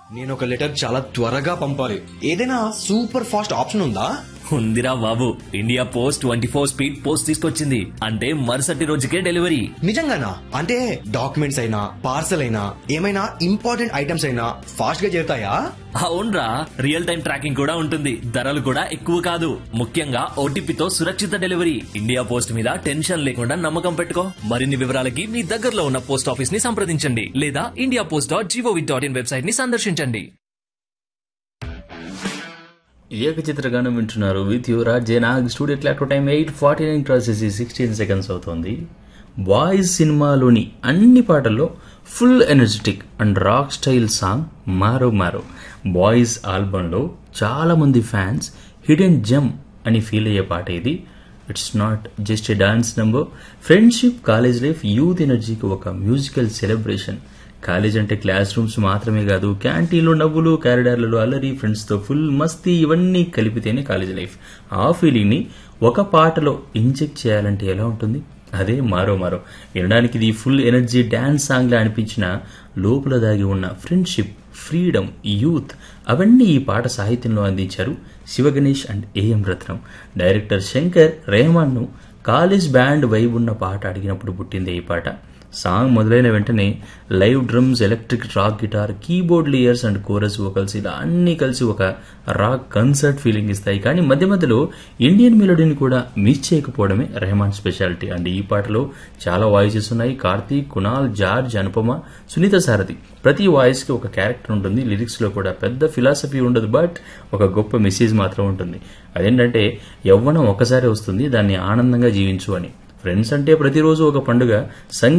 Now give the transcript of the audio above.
నేను ఒక లెటర్ చాలా త్వరగా పంపాలి ఏదైనా సూపర్ ఫాస్ట్ ఆప్షన్ ఉందా ఉందిరా బాబు India post twenty four speed post తీసుకొచ్చింది అంటే మరుసటి రోజుకే డెలివరీ నిజంగానా అంటే డాక్యుమెంట్స్ అయినా పార్సల్ అయినా ఏమైనా ఇంపార్టెంట్ ఐటమ్స్ అయినా ఫాస్ట్ గా చేరుతాయా అవునరా రియల్ టైం ట్రాకింగ్ కూడా ఉంటుంది ధరలు కూడా ఎక్కువ కాదు ముఖ్యంగా ఓటీపీతో సురక్షిత డెలివరీ ఇండియా పోస్ట్ మీద టెన్షన్ లేకుండా నమ్మకం పెట్టుకో మరిన్ని వివరాలకి మీ దగ్గరలో ఉన్న పోస్ట్ ఆఫీస్ ని సంప్రదించండి లేదా India post dot gov dot in website ని సందర్శించండి ఏకచిత్రగానం వింటున్నారు విత్ యువరాజ్ జేనాగ్ studio clock time eight forty nine crosses sixteen seconds అవుతుంది బాయ్స్ సినిమాలోని అన్ని పాటల్లో full energetic and rock style song Maro Maro Boys ఆల్బంలో చాలా మంది ఫ్యాన్స్ హిడెన్ జమ్ అని ఫీల్ అయ్యే పాట ఇది it's not just a dance number friendship college life youth ఎనర్జీకి ఒక మ్యూజికల్ సెలబ్రేషన్ కాలేజ్ అంటే క్లాస్ రూమ్స్ మాత్రమే కాదు క్యాంటీన్లో నవ్వులు క్యారిడార్లలో అల్లరి ఫ్రెండ్స్తో ఫుల్ మస్తీ ఇవన్నీ కలిపితేనే కాలేజ్ లైఫ్ ఆ ఫీలింగ్ని ఒక పాటలో ఇంజెక్ట్ చేయాలంటే ఎలా ఉంటుంది అదే మారో మారో వినడానికి ఇది ఫుల్ ఎనర్జీ డ్యాన్స్ సాంగ్లా అనిపించిన లోపల దాగి ఉన్న ఫ్రెండ్షిప్ ఫ్రీడమ్ యూత్ అవన్నీ ఈ పాట సాహిత్యంలో అందించారు Siva Ganesh and A M Ratnam director Shankar రెహమాన్ను కాలేజ్ బ్యాండ్ వైబ్ ఉన్న పాట అడిగినప్పుడు పుట్టింది ఈ పాట సాంగ్ మొదలైన వెంటనే live drums electric rock guitar keyboard layers and chorus vocals ఇలా అన్ని కలిసి ఒక రాక్ కన్సర్ట్ ఫీలింగ్ ఇస్తాయి కానీ మధ్య మధ్యలో ఇండియన్ మెలోడీని కూడా మిస్ చేయకపోవడమే రెహమాన్ స్పెషాలిటీ అండ్ ఈ పాటలో చాలా వాయిసెస్ ఉన్నాయి కార్తీక్ కునాల్ జార్జ్ అనుపమ సునీత సారథి ప్రతి వాయిస్ కి ఒక క్యారెక్టర్ ఉంటుంది లిరిక్స్ లో కూడా పెద్ద ఫిలాసఫీ ఉండదు బట్ ఒక గొప్ప మెసేజ్ మాత్రం ఉంటుంది అదేంటంటే యవ్వనం ఒకసారి వస్తుంది దాన్ని ఆనందంగా జీవించు అని ఫ్రెండ్స్ అంటే ప్రతిరోజు ఒక పండుగ సంగీతం